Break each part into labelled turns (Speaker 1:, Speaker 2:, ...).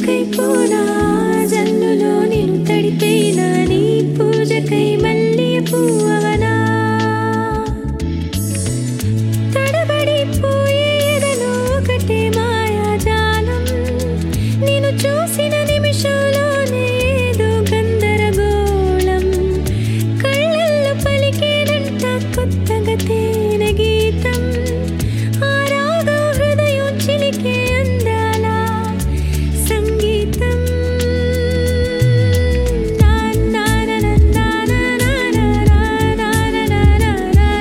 Speaker 1: చినుకైపోనా జల్లులో నేను తడిపోయినా నీ పూజకై మళ్ళీ పువ్వవనా తడబడిపోయే ఎదలో ఒకటే మాయాజాలం నేను చూసిన నిమిషంలోనే ఏదో గందరగోళం కళ్ళల్లో పలికేనంట కొత్తగా తేనె గీతం ఆ రాగం హృదయం చిలికే అందాల సంగీతం నా నా నా నా నా నా నా నా నా నా నా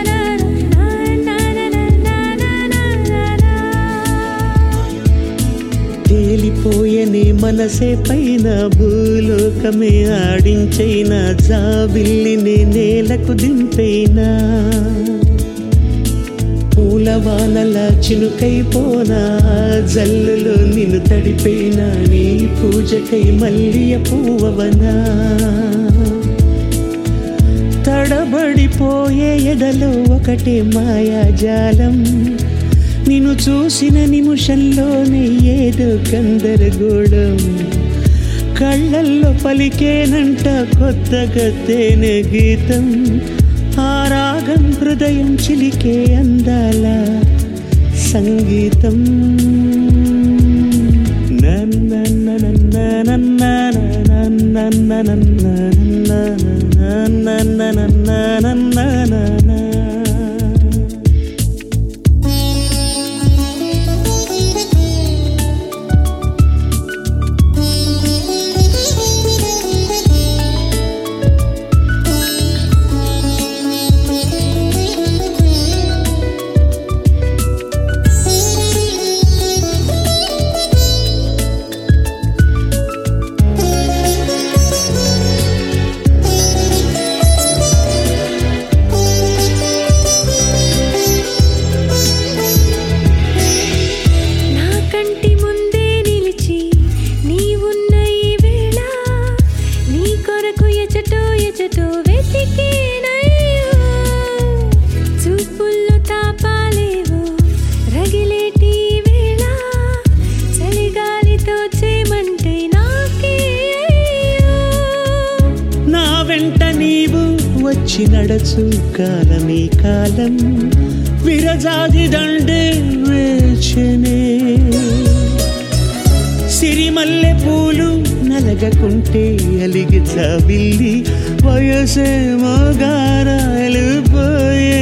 Speaker 2: తేలిపోయని మనసే పైన భూలోకమే ఆడించైన జాబిల్లిని నేలకు దింపైనా పూలవానల చినుకైపోనా జల్లులో నిన్ను తడిపోయినా నీ పూజకై మల్లియ పువ్వవనా తడబడిపోయే ఎదలో ఒకటే మాయాజాలం నిన్ను చూసిన నిమిషంలోనే ఏదో గందరగోళం కళ్ళల్లో పలికేనంట కొత్తగా తేనె గీతం ఆ రాగం హృదయం చిలికే అందాల సంగీతం
Speaker 1: నా కంటి ముందే నిలిచి నీవున్న ఈ వేళ నీ కొరకు ఎచటో ఎచటో వెతికేనయ్యో చూపుల్లో తాపాలేవో రగిలేటి ఈ వేళ చలిగాలితో చేమంటే నాకే అయ్యో
Speaker 2: నా వెంట నీవు వచ్చి నడచు కాలమీ కాలం విరజాది దండే వేచనే సిరిమల్లె పూలు నలగకుంటే అలిగి చవిల్లి వయసే మగారాలు పోయే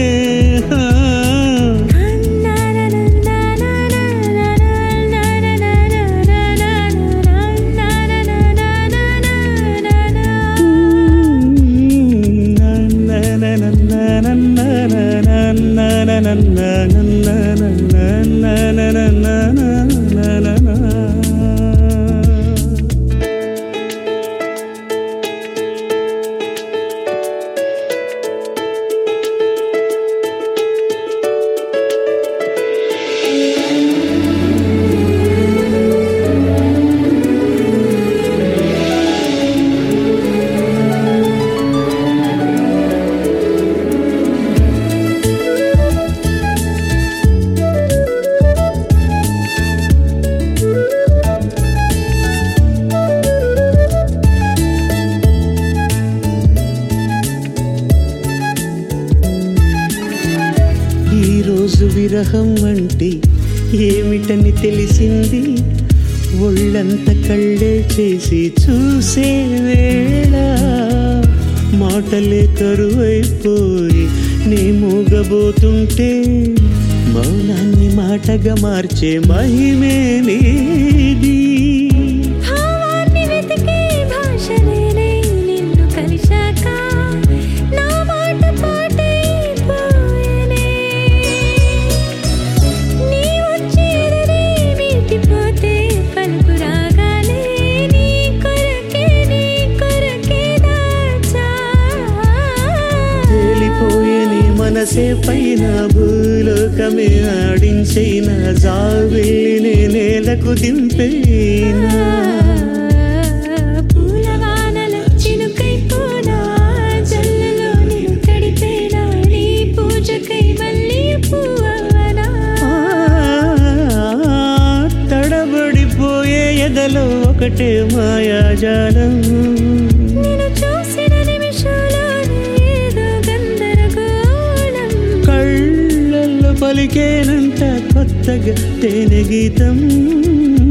Speaker 2: ఈ రోజు విరహం అంటే ఏమిటని తెలిసింది ఒళ్ళంత కళ్ళే చేసి చూసే వేళ మాటలే కరువైపోయి నే మూగబోతుంటే మౌనాన్ని మాటగా మార్చే మహిమే నీది
Speaker 1: భావాన్ని వెతికే భాష నేనే నిన్ను కలిశాక నా మాట పాటైపోయేనే నీ వచ్చి ఎదురే మీటిపోతే పలుకు రాగాలే నీ కొరకే నీ కొరకే దాచా
Speaker 2: తేలిపోయే నీ మనసే పైన భూలోకమే ఆడించైన జాబిల్లిని నేలకు దింపైనా
Speaker 1: పూలవానల చినుకైపోనా జల్లులో నేను తడిపోయినా నీ పూజకై మళ్ళీ పువ్వవనా
Speaker 2: తడబడిపోయే ఎదలో ఒకటే మాయాజాలం
Speaker 1: నేను చూసిన నిమిషాలోనే ఏదో గందరగోళం
Speaker 2: కళ్ళల్లో పలికేనంట కొత్తగా తేనె గీతం